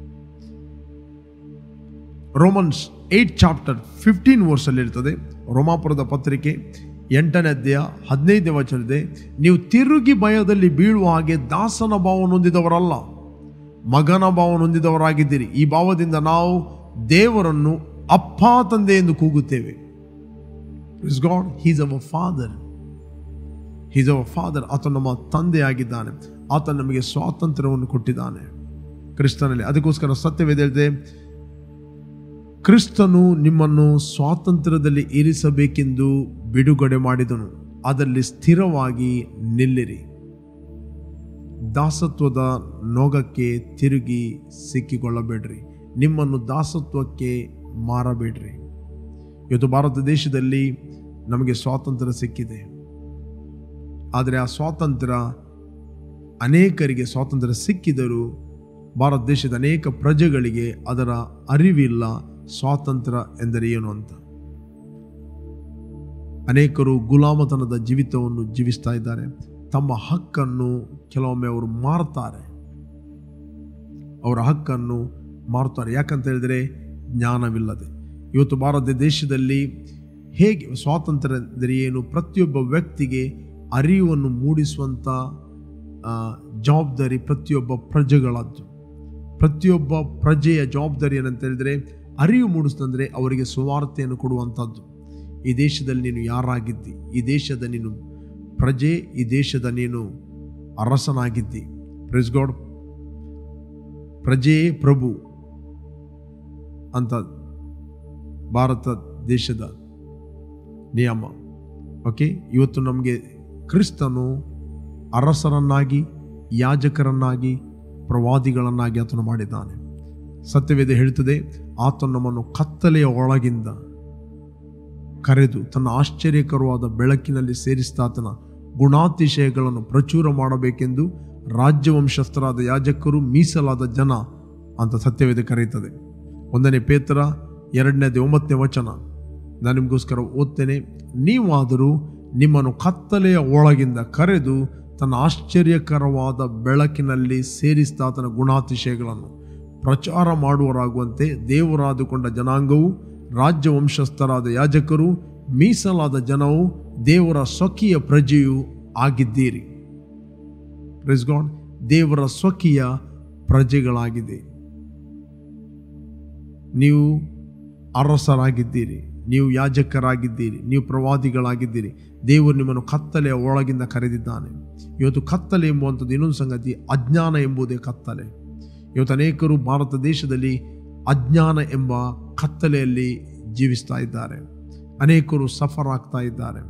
Romans eight chapter fifteen ವರ್ಸಲ್ಲಿ ಇರ್ತದೆ ರೋಮಾಪುರದ ಪತ್ರಿಕೆ ಎಂಟನೇ ಅಧ್ಯಾಯ ಹದಿನೈದನೇ ವಚನದೆ ನೀವು ತಿರುಗಿ ಭಯದಲ್ಲಿ ಬೀಳುವ ಹಾಗೆ ದಾಸನ ಭಾವನ ಹೊಂದಿದವರಲ್ಲ ಮಗನ ಭಾವನ ಹೊಂದಿದವರಾಗಿದ್ದೀರಿ ಈ ಭಾವದಿಂದ ನಾವು ದೇವರನ್ನು ಅಪ್ಪ ತಂದೆ ಎಂದು ಕೂಗುತ್ತೇವೆ is God he's our father he's our father ಆತ ನಮ್ಮ ತಂದೆಯಾಗಿದ್ದಾನೆ ಆತ ನಮಗೆ ಸ್ವಾತಂತ್ರ್ಯವನ್ನು ಕೊಟ್ಟಿದ್ದಾನೆ ಕ್ರಿಸ್ತನಲ್ಲಿ ಅದಕ್ಕೋಸ್ಕರ ಸತ್ಯವೇದ ಹೇಳಿದೆ ಕ್ರಿಸ್ತನು ನಿಮ್ಮನ್ನು ಸ್ವಾತಂತ್ರ್ಯದಲ್ಲಿ ಇರಿಸಬೇಕೆಂದು ಬಿಡುಗಡೆ ಮಾಡಿದನು ಅದರಲ್ಲಿ ಸ್ಥಿರವಾಗಿ ನಿಲ್ಲಿರಿ ದಾಸತ್ವದ ನೊಗಕ್ಕೆ ತಿರುಗಿ ಸಿಕ್ಕಿಕೊಳ್ಳಬೇಡ್ರಿ ನಿಮ್ಮನ್ನು ದಾಸತ್ವಕ್ಕೆ ಮಾರಬೇಡ್ರಿ ಇವತ್ತು ಭಾರತ ದೇಶದಲ್ಲಿ ನಮಗೆ ಸ್ವಾತಂತ್ರ್ಯ ಸಿಕ್ಕಿದೆ ಆದರೆ ಆ ಸ್ವಾತಂತ್ರ್ಯ ಅನೇಕರಿಗೆ ಸ್ವಾತಂತ್ರ್ಯ ಸಿಕ್ಕಿದರೂ ಭಾರತ ದೇಶದ ಅನೇಕ ಪ್ರಜೆಗಳಿಗೆ ಅದರ ಅರಿವಿಲ್ಲ ಸ್ವಾತಂತ್ರ್ಯ ಎಂದರೆ ಏನು ಅಂತ ಅನೇಕರು ಗುಲಾಮತನದ ಜೀವಿತವನ್ನು ಜೀವಿಸ್ತಾ ಇದ್ದಾರೆ ತಮ್ಮ ಹಕ್ಕನ್ನು ಕೆಲವೊಮ್ಮೆ ಅವರು ಮಾರ್ತಾರೆ ಅವರ ಹಕ್ಕನ್ನು ಮಾರುತ್ತಾರೆ ಯಾಕಂತ ಹೇಳಿದರೆ ಜ್ಞಾನವಿಲ್ಲದೆ ಇವತ್ತು ಭಾರತ ದೇಶದಲ್ಲಿ ಹೇಗೆ ಸ್ವಾತಂತ್ರ್ಯ ಎಂದರೆ ಏನು ಪ್ರತಿಯೊಬ್ಬ ವ್ಯಕ್ತಿಗೆ ಅರಿವನ್ನು ಮೂಡಿಸುವಂಥ ಆ, ಜವಾಬ್ದಾರಿ ಪ್ರತಿಯೊಬ್ಬ ಪ್ರಜೆಗಳದ್ದು ಪ್ರತಿಯೊಬ್ಬ ಪ್ರಜೆಯ ಜವಾಬ್ದಾರಿ ಏನಂತ ಹೇಳಿದರೆ ಅರಿವು ಮೂಡಿಸ್ತಂದರೆ ಅವರಿಗೆ ಸುವಾರ್ತೆಯನ್ನು ಕೊಡುವಂಥದ್ದು ಈ ದೇಶದಲ್ಲಿ ನೀನು ಯಾರಾಗಿದ್ದಿ ಈ ದೇಶದ ನೀನು ಪ್ರಜೆ ಈ ದೇಶದ ನೀನು ಅರಸನಾಗಿದ್ದಿ ಪ್ರೆಸ್ ಗಾಡ್ ಪ್ರಜೆಯೇ ಪ್ರಭು ಅಂತ ಭಾರತ ದೇಶದ ನಿಯಮ ಓಕೆ ಇವತ್ತು ನಮಗೆ ಕ್ರಿಸ್ತನು ಅರಸರನ್ನಾಗಿ ಯಾಜಕರನ್ನಾಗಿ ಪ್ರವಾದಿಗಳನ್ನಾಗಿ ಆತನು ಮಾಡಿದ್ದಾನೆ ಸತ್ಯವೇದ ಹೇಳ್ತದೆ ಆತನು ನಮ್ಮನ್ನು ಕತ್ತಲೆಯ ಒಳಗಿಂದ ಕರೆದು ತನ್ನ ಆಶ್ಚರ್ಯಕರವಾದ ಬೆಳಕಿನಲ್ಲಿ ಸೇರಿಸಿದಾತನ ಗುಣಾತಿಶಯಗಳನ್ನು ಪ್ರಚುರ ಮಾಡಬೇಕೆಂದು ರಾಜ್ಯವಂಶಸ್ಥರಾದ ಯಾಜಕರು ಮೀಸಲಾದ ಜನ ಅಂತ ಸತ್ಯವೇದ ಕರೆಯುತ್ತದೆ ಒಂದನೇ ಪೇತ್ರ ಎರಡನೇದು ಒಂಬತ್ತನೇ ವಚನ ನಾನು ನಿಮಗೋಸ್ಕರ ಓದ್ತೇನೆ ನೀವಾದರೂ ನಿಮ್ಮನ್ನು ಕತ್ತಲೆಯ ಒಳಗಿಂದ ಕರೆದು ತನ್ನ ಆಶ್ಚರ್ಯಕರವಾದ ಬೆಳಕಿನಲ್ಲಿ ಸೇರಿಸಿದಾತನ ಗುಣಾತಿಶಯಗಳನ್ನು ಪ್ರಚಾರ ಮಾಡುವರಾಗುವಂತೆ ದೇವರಾದುಕೊಂಡ ಜನಾಂಗವು ರಾಜ್ಯ ವಂಶಸ್ಥರಾದ ಯಾಜಕರು ಮೀಸಲಾದ ಜನವು ದೇವರ ಸ್ವಕೀಯ ಪ್ರಜೆಯೂ ಆಗಿದ್ದೀರಿ ಪ್ರೆಸ್ ಗಾಡ್ ದೇವರ ಸ್ವಕೀಯ ಪ್ರಜೆಗಳಾಗಿದೆ ನೀವು ಅರಸರಾಗಿದ್ದೀರಿ ನೀವು ಯಾಜಕರಾಗಿದ್ದೀರಿ ನೀವು ಪ್ರವಾದಿಗಳಾಗಿದ್ದೀರಿ ದೇವರು ನಿಮ್ಮನ್ನು ಕತ್ತಲೆಯ ಒಳಗಿಂದ ಕರೆದಿದ್ದಾನೆ ಇವತ್ತು ಕತ್ತಲೆ ಎಂಬುವಂಥದ್ದು ಇನ್ನೊಂದು ಸಂಗತಿ ಅಜ್ಞಾನ ಎಂಬುದೇ ಕತ್ತಲೆ ಇವತ್ತು ಅನೇಕರು ಭಾರತ ದೇಶದಲ್ಲಿ ಅಜ್ಞಾನ ಎಂಬ ಕತ್ತಲೆಯಲ್ಲಿ ಜೀವಿಸ್ತಾ ಇದ್ದಾರೆ ಅನೇಕರು ಸಫರ್ ಆಗ್ತಾ ಇದ್ದಾರೆ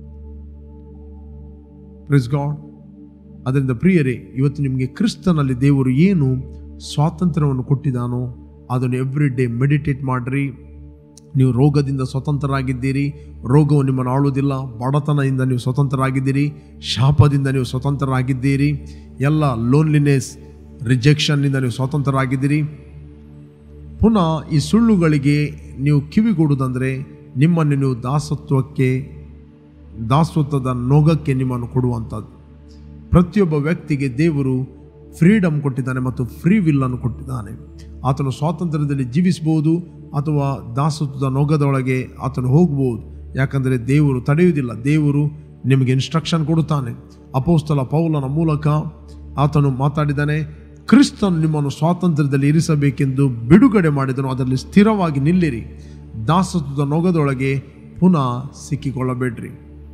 ಪ್ರಿಸ್ ಗಾಡ್ ಅದರಿಂದ ಪ್ರಿಯರೇ ಇವತ್ತು ನಿಮಗೆ ಕ್ರಿಸ್ತನಲ್ಲಿ ದೇವರು ಏನು ಸ್ವಾತಂತ್ರ್ಯವನ್ನು ಕೊಟ್ಟಿದ್ದಾನೋ ಅದನ್ನು ಎವ್ರಿ ಡೇ ಮೆಡಿಟೇಟ್ ಮಾಡಿರಿ ನೀವು ರೋಗದಿಂದ ಸ್ವತಂತ್ರರಾಗಿದ್ದೀರಿ ರೋಗವು ನಿಮ್ಮನ್ನು ಆಳುವುದಿಲ್ಲ ಬಡತನದಿಂದ ನೀವು ಸ್ವತಂತ್ರರಾಗಿದ್ದೀರಿ ಶಾಪದಿಂದ ನೀವು ಸ್ವತಂತ್ರರಾಗಿದ್ದೀರಿ ಎಲ್ಲ ಲೋನ್ಲಿನೆಸ್ ರಿಜೆಕ್ಷನ್ನಿಂದ ನೀವು ಸ್ವತಂತ್ರರಾಗಿದ್ದೀರಿ ಪುನಃ ಈ ಸುಳ್ಳುಗಳಿಗೆ ನೀವು ಕಿವಿಗೊಡುವುದಂದರೆ ನಿಮ್ಮನ್ನು ನೀವು ದಾಸತ್ವಕ್ಕೆ ದಾಸತ್ವದ ನೊಗಕ್ಕೆ ನಿಮ್ಮನ್ನು ಕೊಡುವಂಥದ್ದು ಪ್ರತಿಯೊಬ್ಬ ವ್ಯಕ್ತಿಗೆ ದೇವರು ಫ್ರೀಡಮ್ ಕೊಟ್ಟಿದ್ದಾನೆ ಮತ್ತು ಫ್ರೀ ವಿಲ್ಲನ್ನು ಕೊಟ್ಟಿದ್ದಾನೆ ಆತನು ಸ್ವಾತಂತ್ರ್ಯದಲ್ಲಿ ಜೀವಿಸಬಹುದು ಅಥವಾ ದಾಸತ್ವದ ನೊಗದೊಳಗೆ ಆತನು ಹೋಗ್ಬೋದು ಯಾಕಂದರೆ ದೇವರು ತಡೆಯುವುದಿಲ್ಲ ದೇವರು ನಿಮಗೆ ಇನ್ಸ್ಟ್ರಕ್ಷನ್ ಕೊಡುತ್ತಾನೆ ಅಪೋಸ್ತಲ ಪೌಲನ ಮೂಲಕ ಆತನು ಮಾತಾಡಿದ್ದಾನೆ ಕ್ರಿಸ್ತನು ನಿಮ್ಮನ್ನು ಸ್ವಾತಂತ್ರ್ಯದಲ್ಲಿ ಇರಿಸಬೇಕೆಂದು ಬಿಡುಗಡೆ ಮಾಡಿದನು ಅದರಲ್ಲಿ ಸ್ಥಿರವಾಗಿ ನಿಲ್ಲಿರಿ ದಾಸತ್ವದ ನೊಗದೊಳಗೆ ಪುನಃ ಸಿಕ್ಕಿಕೊಳ್ಳಬೇಡ್ರಿ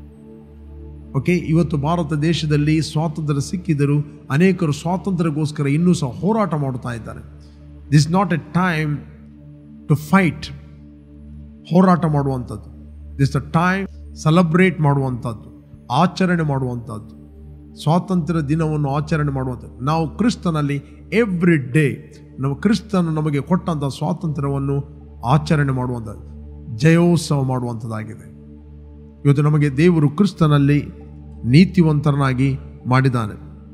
ಓಕೆ ಇವತ್ತು ಭಾರತ ದೇಶದಲ್ಲಿ ಸ್ವಾತಂತ್ರ್ಯ ಸಿಕ್ಕಿದರೂ ಅನೇಕರು ಸ್ವಾತಂತ್ರ್ಯಕ್ಕೋಸ್ಕರ ಇನ್ನೂ ಸಹ ಹೋರಾಟ ಮಾಡುತ್ತಾ ಇದ್ದಾರೆ this not a time to fight ಹೋರಾಟ ಮಾಡುವಂಥದ್ದು ದಿಸ್ ದ ಟೈಮ್ ಸೆಲೆಬ್ರೇಟ್ ಮಾಡುವಂಥದ್ದು ಆಚರಣೆ ಮಾಡುವಂಥದ್ದು ಸ್ವಾತಂತ್ರ್ಯ ದಿನವನ್ನು ಆಚರಣೆ ಮಾಡುವಂಥದ್ದು ನಾವು ಕ್ರಿಸ್ತನಲ್ಲಿ ಎವ್ರಿ ಡೇ ನಾವು ಕ್ರಿಸ್ತನು ನಮಗೆ ಕೊಟ್ಟಂಥ ಸ್ವಾತಂತ್ರ್ಯವನ್ನು ಆಚರಣೆ ಮಾಡುವಂಥದ್ದು ಜಯೋತ್ಸವ ಮಾಡುವಂಥದ್ದಾಗಿದೆ ಇವತ್ತು ನಮಗೆ ದೇವರು ಕ್ರಿಸ್ತನಲ್ಲಿ ನೀತಿವಂತರನಾಗಿ ಮಾಡಿದ್ದಾನೆ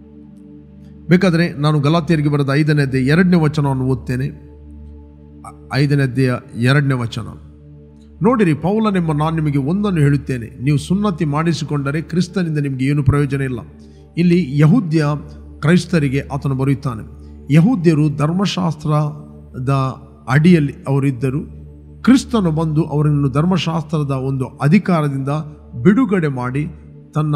ಬೇಕಾದರೆ ನಾನು ಗಲಾತಿಯರಿಗೆ ಬರೆದ ಐದನೇ ಅಧ್ಯಾಯ ಎರಡನೇ ವಚನವನ್ನು ಓದ್ತೇನೆ ಐ- ಐದನೇ ಅಧ್ಯಾಯ ಎರಡನೇ ವಚನ ನೋಡಿರಿ ಪೌಲನೆಂಬ ನಾನು ನಿಮಗೆ ಒಂದನ್ನು ಹೇಳುತ್ತೇನೆ ನೀವು ಸುನ್ನತಿ ಮಾಡಿಸಿಕೊಂಡರೆ ಕ್ರಿಸ್ತನಿಂದ ನಿಮಗೆ ಏನು ಪ್ರಯೋಜನ ಇಲ್ಲ ಇಲ್ಲಿ ಯಹೂದ್ಯ ಕ್ರೈಸ್ತರಿಗೆ ಆತನು ಬರೆಯುತ್ತಾನೆ ಯಹೂದ್ಯರು ಧರ್ಮಶಾಸ್ತ್ರದ ಅಡಿಯಲ್ಲಿ ಅವರಿದ್ದರು ಕ್ರಿಸ್ತನು ಬಂದು ಅವರನ್ನು ಧರ್ಮಶಾಸ್ತ್ರದ ಒಂದು ಅಧಿಕಾರದಿಂದ ಬಿಡುಗಡೆ ಮಾಡಿ ತನ್ನ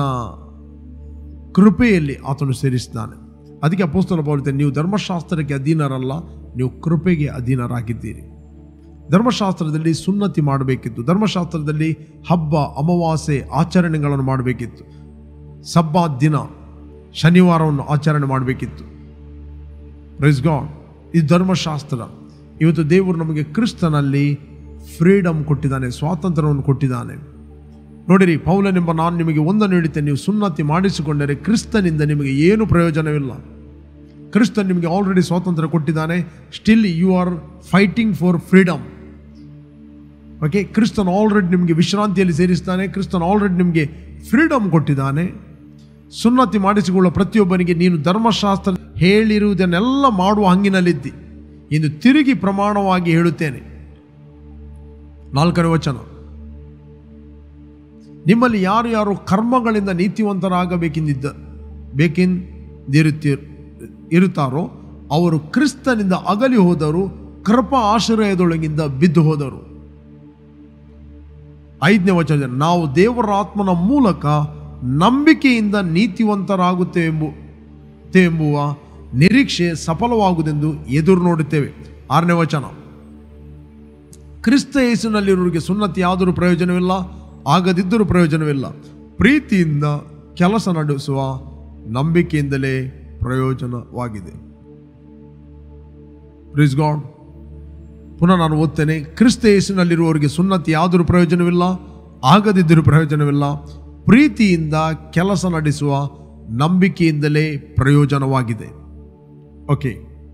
ಕೃಪೆಯಲ್ಲಿ ಆತನು ಸೇರಿಸಿದ್ದಾನೆ ಅದಕ್ಕೆ ಅಪೋಸ್ತಲ ಬರುತ್ತೆ ನೀವು ಧರ್ಮಶಾಸ್ತ್ರಕ್ಕೆ ಅಧೀನರಲ್ಲ ನೀವು ಕೃಪೆಗೆ ಅಧೀನರಾಗಿದ್ದೀರಿ ಧರ್ಮಶಾಸ್ತ್ರದಲ್ಲಿ ಸುನ್ನತಿ ಮಾಡಬೇಕಿತ್ತು ಧರ್ಮಶಾಸ್ತ್ರದಲ್ಲಿ ಹಬ್ಬ ಅಮಾವಾಸ್ಯೆ ಆಚರಣೆಗಳನ್ನು ಮಾಡಬೇಕಿತ್ತು ಸಬ್ಬಾ ದಿನ ಶನಿವಾರವನ್ನು ಆಚರಣೆ ಮಾಡಬೇಕಿತ್ತು ಪ್ರೈಸ್ ಗಾಡ್ ಇದು ಧರ್ಮಶಾಸ್ತ್ರ ಇವತ್ತು ದೇವರು ನಮಗೆ ಕ್ರಿಸ್ತನಲ್ಲಿ ಫ್ರೀಡಮ್ ಕೊಟ್ಟಿದ್ದಾನೆ ಸ್ವಾತಂತ್ರ್ಯವನ್ನು ಕೊಟ್ಟಿದ್ದಾನೆ ನೋಡಿರಿ ಪೌಲನೆಂಬ ನಾನು ನಿಮಗೆ ಒಂದನ್ನು ಹೇಳುತ್ತೇನೆ ನೀವು ಸುನ್ನತಿ ಮಾಡಿಸಿಕೊಂಡರೆ ಕ್ರಿಸ್ತನಿಂದ ನಿಮಗೆ ಏನು ಪ್ರಯೋಜನವಿಲ್ಲ ಕ್ರಿಸ್ತನ್ ನಿಮಗೆ ಆಲ್ರೆಡಿ ಸ್ವಾತಂತ್ರ್ಯ ಕೊಟ್ಟಿದ್ದಾನೆ still you are fighting for freedom okay ಕ್ರಿಸ್ತನ್ ಆಲ್ರೆಡಿ ನಿಮಗೆ ವಿಶ್ರಾಂತಿಯಲ್ಲಿ ಸೇರಿಸ್ತಾನೆ ಕ್ರಿಸ್ತನ್ ಆಲ್ರೆಡಿ ನಿಮಗೆ ಫ್ರೀಡಮ್ ಕೊಟ್ಟಿದ್ದಾನೆ ಸುನ್ನತಿ ಮಾಡಿಸಿಕೊಳ್ಳುವ ಪ್ರತಿಯೊಬ್ಬನಿಗೆ ನೀನು ಧರ್ಮಶಾಸ್ತ್ರ ಹೇಳಿರುವುದನ್ನೆಲ್ಲ ಮಾಡುವ ಹಂಗಿನಲ್ಲಿದ್ದಿ ಇಂದು ತಿರುಗಿ ಪ್ರಮಾಣವಾಗಿ ಹೇಳುತ್ತೇನೆ ನಾಲ್ಕನೇ ವಚನ ನಿಮ್ಮಲ್ಲಿ ಯಾರು ಯಾರು ಕರ್ಮಗಳಿಂದ ನೀತಿವಂತರಾಗಬೇಕೆಂದಿದ್ದ ಬೇಕೆಂದಿರುತ್ತಿ ಇರುತ್ತಾರೋ ಅವರು ಕ್ರಿಸ್ತನಿಂದ ಅಗಲಿ ಹೋದರು ಕೃಪಾ ಆಶ್ರಯದೊಳಗಿಂದ ಬಿದ್ದು ಹೋದರು ಐದನೇ ವಚನ ನಾವು ದೇವರ ಆತ್ಮನ ಮೂಲಕ ನಂಬಿಕೆಯಿಂದ ನೀತಿವಂತರಾಗುತ್ತೇವೆ ಎಂಬು ಎಂಬುವ ನಿರೀಕ್ಷೆ ಸಫಲವಾಗುವುದೆಂದು ಎದುರು ನೋಡುತ್ತೇವೆ ಆರನೇ ವಚನ ಕ್ರಿಸ್ತ ಯೇಸುನಲ್ಲಿರುವವರಿಗೆ ಸುನ್ನತಿ ಯಾದರೂ ಪ್ರಯೋಜನವಿಲ್ಲ ಆಗದಿದ್ದರೂ ಪ್ರಯೋಜನವಿಲ್ಲ ಪ್ರೀತಿಯಿಂದ ಕೆಲಸ ನಡೆಸುವ ನಂಬಿಕೆಯಿಂದಲೇ ಪ್ರಯೋಜನವಾಗಿದೆ ಪ್ರೀಸ್ ಗಾಡ್ ಪುನಃ ನಾನು ಓದ್ತೇನೆ ಕ್ರಿಸ್ತ ಯೇಸುನಲ್ಲಿರುವವರಿಗೆ ಸುನ್ನತಿ ಯಾದರೂ ಪ್ರಯೋಜನವಿಲ್ಲ ಆಗದಿದ್ದರೂ ಪ್ರಯೋಜನವಿಲ್ಲ ಪ್ರೀತಿಯಿಂದ ಕೆಲಸ ನಡೆಸುವ ನಂಬಿಕೆಯಿಂದಲೇ ಪ್ರಯೋಜನವಾಗಿದೆ ಓಕೆ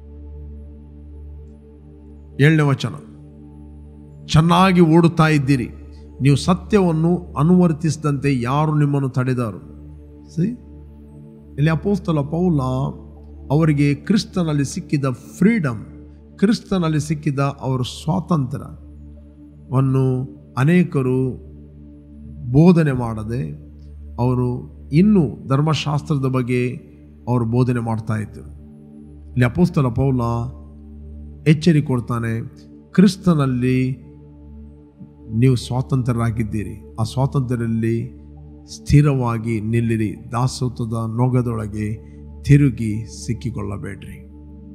ಏಳನೇ ವಚನ ಚೆನ್ನಾಗಿ ಓಡುತ್ತಾ ಇದ್ದೀರಿ ನೀವು ಸತ್ಯವನ್ನು ಅನುವರ್ತಿಸಿದಂತೆ ಯಾರು ನಿಮ್ಮನ್ನು ತಡೆದರು ಸರಿ ಇಲ್ಲಿ ಅಪೋಸ್ತಲ ಪೌಲ ಅವರಿಗೆ ಕ್ರಿಸ್ತನಲ್ಲಿ ಸಿಕ್ಕಿದ ಫ್ರೀಡಮ್ ಕ್ರಿಸ್ತನಲ್ಲಿ ಸಿಕ್ಕಿದ ಅವರ ಸ್ವಾತಂತ್ರ್ಯವನ್ನು ಅನೇಕರು ಬೋಧನೆ ಮಾಡದೆ ಅವರು ಇನ್ನೂ ಧರ್ಮಶಾಸ್ತ್ರದ ಬಗ್ಗೆ ಅವರು ಬೋಧನೆ ಮಾಡ್ತಾ ಇದ್ದರು ಇಲ್ಲಿ ಅಪೋಸ್ತಲ ಪೌಲ ಎಚ್ಚರಿಕೆ ಕೊಡ್ತಾನೆ ಕ್ರಿಸ್ತನಲ್ಲಿ ನೀವು ಸ್ವಾತಂತ್ರ್ಯರಾಗಿದ್ದೀರಿ ಆ ಸ್ವಾತಂತ್ರ್ಯದಲ್ಲಿ ಸ್ಥಿರವಾಗಿ ನಿಲ್ಲಿರಿ ದಾಸತ್ವದ ನೊಗದೊಳಗೆ ತಿರುಗಿ ಸಿಕ್ಕಿಕೊಳ್ಳಬೇಡ್ರಿ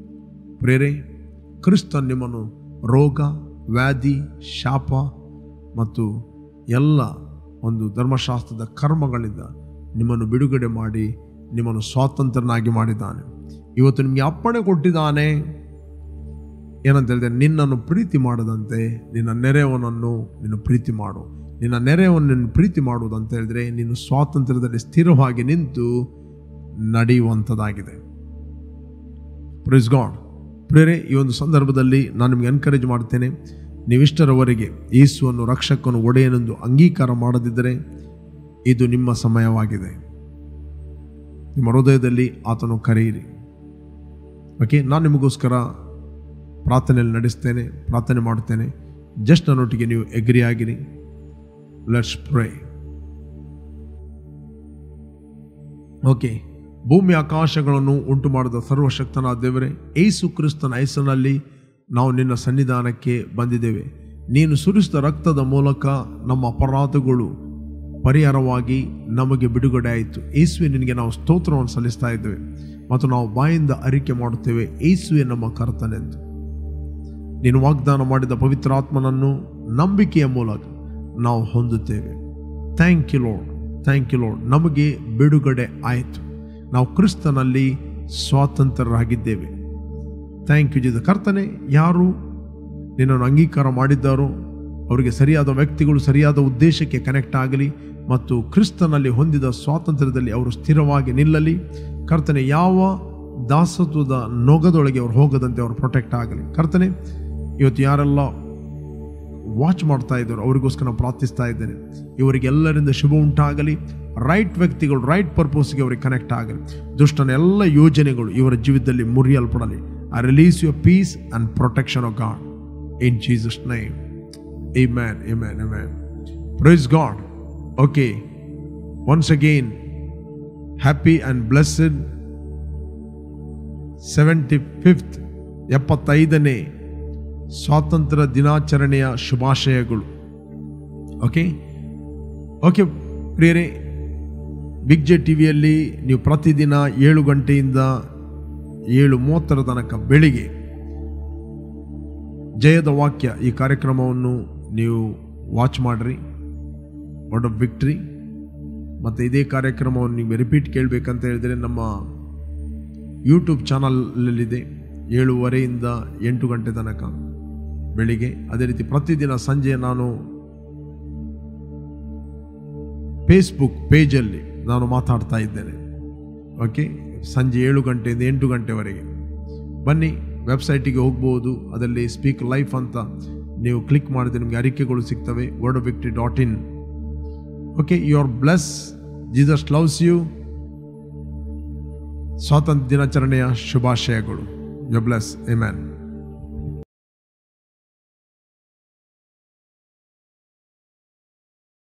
ಪ್ರೇರೆ ಕ್ರಿಸ್ತ ನಿಮ್ಮನ್ನು ರೋಗ ವ್ಯಾಧಿ ಶಾಪ ಮತ್ತು ಎಲ್ಲ ಒಂದು ಧರ್ಮಶಾಸ್ತ್ರದ ಕರ್ಮಗಳಿಂದ ನಿಮ್ಮನ್ನು ಬಿಡುಗಡೆ ಮಾಡಿ ನಿಮ್ಮನ್ನು ಸ್ವಾತಂತ್ರ್ಯನಾಗಿ ಮಾಡಿದ್ದಾನೆ ಇವತ್ತು ನಿಮಗೆ ಅಪ್ಪಣೆ ಕೊಟ್ಟಿದ್ದಾನೆ ಏನಂತ ಹೇಳಿದ್ರೆ ನಿನ್ನನ್ನು ಪ್ರೀತಿ ಮಾಡದಂತೆ ನಿನ್ನ ನೆರೆಯವನನ್ನು ನೀನು ಪ್ರೀತಿ ಮಾಡು ನಿನ್ನ ನೆರೆಯವನನ್ನು ನೀನು ಪ್ರೀತಿ ಮಾಡುವುದಂತ ಹೇಳಿದ್ರೆ ನೀನು ಸ್ವಾತಂತ್ರ್ಯದಲ್ಲಿ ಸ್ಥಿರವಾಗಿ ನಿಂತು ನಡೆಯುವಂಥದ್ದಾಗಿದೆ ಪ್ರೈಸ್ ಗಾಡ್ ಪ್ರೇರೆ ಈ ಒಂದು ಸಂದರ್ಭದಲ್ಲಿ ನಾನು ನಿಮಗೆ ಎನ್ಕರೇಜ್ ಮಾಡ್ತೇನೆ ನೀವಿಷ್ಟರವರೆಗೆ ಯೇಸುವನ್ನು ರಕ್ಷಕನು ಒಡೆಯನೆಂದು ಅಂಗೀಕಾರ ಮಾಡದಿದ್ದರೆ ಇದು ನಿಮ್ಮ ಸಮಯವಾಗಿದೆ ನಿಮ್ಮ ಹೃದಯದಲ್ಲಿ ಆತನು ಕರೆಯಿರಿ ಓಕೆ ನಾನು ನಿಮಗೋಸ್ಕರ ಪ್ರಾರ್ಥನೆಯಲ್ಲಿ ನಡೆಸ್ತೇನೆ ಪ್ರಾರ್ಥನೆ ಮಾಡುತ್ತೇನೆ ಜಸ್ಟ್ ನನ್ನೊಟ್ಟಿಗೆ ನೀವು ಎಗ್ರಿ ಆಗಿರಿ ಲೆಟ್ಸ್ ಪ್ರೇ ಓಕೆ ಭೂಮಿ ಆಕಾಶಗಳನ್ನು ಉಂಟು ಮಾಡಿದ ಸರ್ವಶಕ್ತನಾದ ದೇವರೇ ಏಸು ಕ್ರಿಸ್ತನ ಹೆಸರಿನಲ್ಲಿ ನಾವು ನಿನ್ನ ಸನ್ನಿಧಾನಕ್ಕೆ ಬಂದಿದ್ದೇವೆ ನೀನು ಸುರಿಸಿದ ರಕ್ತದ ಮೂಲಕ ನಮ್ಮ ಅಪರಾಧಗಳು ಪರಿಹಾರವಾಗಿ ನಮಗೆ ಬಿಡುಗಡೆ ಆಯಿತು ಏಸುವೆ ನಿನಗೆ ನಾವು ಸ್ತೋತ್ರವನ್ನು ಸಲ್ಲಿಸ್ತಾ ಇದ್ದೇವೆ ಮತ್ತು ನಾವು ಬಾಯಿಂದ ಅರಿಕೆ ಮಾಡುತ್ತೇವೆ ಏಸುವೆ ನಮ್ಮ ಕರ್ತನೆಂದು ನೀನು ವಾಗ್ದಾನ ಮಾಡಿದ ಪವಿತ್ರಾತ್ಮನನ್ನು ನಂಬಿಕೆಯ ಮೂಲಕ ನಾವು ಹೊಂದುತ್ತೇವೆ thank you Lord thank you Lord ನಮಗೆ ಬಿಡುಗಡೆ ಆಯಿತು ನಾವು ಕ್ರಿಸ್ತನಲ್ಲಿ ಸ್ವಾತಂತ್ರ್ಯರಾಗಿದ್ದೇವೆ ಥ್ಯಾಂಕ್ ಯು ಜಿದ ಕರ್ತನೆ ಯಾರು ನಿನ್ನನ್ನು ಅಂಗೀಕಾರ ಮಾಡಿದ್ದಾರೋ ಅವರಿಗೆ ಸರಿಯಾದ ವ್ಯಕ್ತಿಗಳು ಸರಿಯಾದ ಉದ್ದೇಶಕ್ಕೆ ಕನೆಕ್ಟ್ ಆಗಲಿ ಮತ್ತು ಕ್ರಿಸ್ತನಲ್ಲಿ ಹೊಂದಿದ ಸ್ವಾತಂತ್ರ್ಯದಲ್ಲಿ ಅವರು ಸ್ಥಿರವಾಗಿ ನಿಲ್ಲಲಿ ಕರ್ತನೆ ಯಾವ ದಾಸತ್ವದ ನೊಗದೊಳಗೆ ಅವರು ಹೋಗದಂತೆ ಅವರು ಪ್ರೊಟೆಕ್ಟ್ ಆಗಲಿ ಕರ್ತನೆ ಇವತ್ತು ಯಾರೆಲ್ಲ ವಾಚ್ ಮಾಡ್ತಾ ಇದ್ದಾರೆ ಅವರಿಗೋಸ್ಕರ ನಾನು ಪ್ರಾರ್ಥಿಸ್ತಾ ಇದ್ದೇನೆ ಇವರಿಗೆಲ್ಲರಿಂದ ಶುಭ ಉಂಟಾಗಲಿ ರೈಟ್ ವ್ಯಕ್ತಿಗಳು ರೈಟ್ ಪರ್ಪಸ್ಗೆ ಅವರಿಗೆ ಕನೆಕ್ಟ್ ಆಗಲಿ ದುಷ್ಟನ ಎಲ್ಲ ಯೋಜನೆಗಳು ಇವರ ಜೀವಿತದಲ್ಲಿ ಮುರಿಯಲ್ಪಡಲಿ I release your peace and protection of God in Jesus name Amen, amen, amen. Praise God. Okay. Once again, happy and blessed 75th ಎಪ್ಪತ್ತೈದನೇ ಸ್ವಾತಂತ್ರ್ಯ ದಿನಾಚರಣೆಯ ಶುಭಾಶಯಗಳು ಓಕೆ ಓಕೆ ಪ್ರಿಯರೇ ಬಿಗ್ ಜೆ ಟಿ ವಿಯಲ್ಲಿ ನೀವು ಪ್ರತಿದಿನ ಏಳು ಗಂಟೆಯಿಂದ ಏಳು ಮೂವತ್ತರ ತನಕ ಬೆಳಿಗ್ಗೆ ಜಯದ ವಾಕ್ಯ ಈ ಕಾರ್ಯಕ್ರಮವನ್ನು ನೀವು ವಾಚ್ ಮಾಡಿರಿ ವರ್ಡ್ ಆಫ್ ವಿಕ್ಟ್ರಿ ಮತ್ತು ಇದೇ ಕಾರ್ಯಕ್ರಮವನ್ನು ನೀವು ರಿಪೀಟ್ ಕೇಳಬೇಕಂತ ಹೇಳಿದರೆ ನಮ್ಮ ಯೂಟ್ಯೂಬ್ ಚಾನಲಲ್ಲಿದೆ ಏಳುವರೆಯಿಂದ ಎಂಟು ಗಂಟೆ ತನಕ ಬೆಳಿಗ್ಗೆ ಅದೇ ರೀತಿ ಪ್ರತಿದಿನ ಸಂಜೆ ನಾನು ಫೇಸ್ಬುಕ್ ಪೇಜಲ್ಲಿ ನಾನು ಮಾತಾಡ್ತಾ ಇದ್ದೇನೆ ಓಕೆ ಸಂಜೆ ಏಳು ಗಂಟೆಯಿಂದ ಎಂಟು ಗಂಟೆವರೆಗೆ ಬನ್ನಿ ವೆಬ್ಸೈಟಿಗೆ ಹೋಗ್ಬೋದು ಅದರಲ್ಲಿ ಸ್ಪೀಕ್ ಲೈಫ್ ಅಂತ ನೀವು ಕ್ಲಿಕ್ ಮಾಡಿದ್ರೆ ನಿಮಗೆ ಅರಿಕೆಗಳು ಸಿಗ್ತವೆ word victory dot in okay you are bless Jesus loves you ಸ್ವಾತಂತ್ರ್ಯ ದಿನಾಚರಣೆಯ ಶುಭಾಶಯಗಳು ಯು ಬ್ಲೆಸ್ ಎ ಮ್ಯಾನ್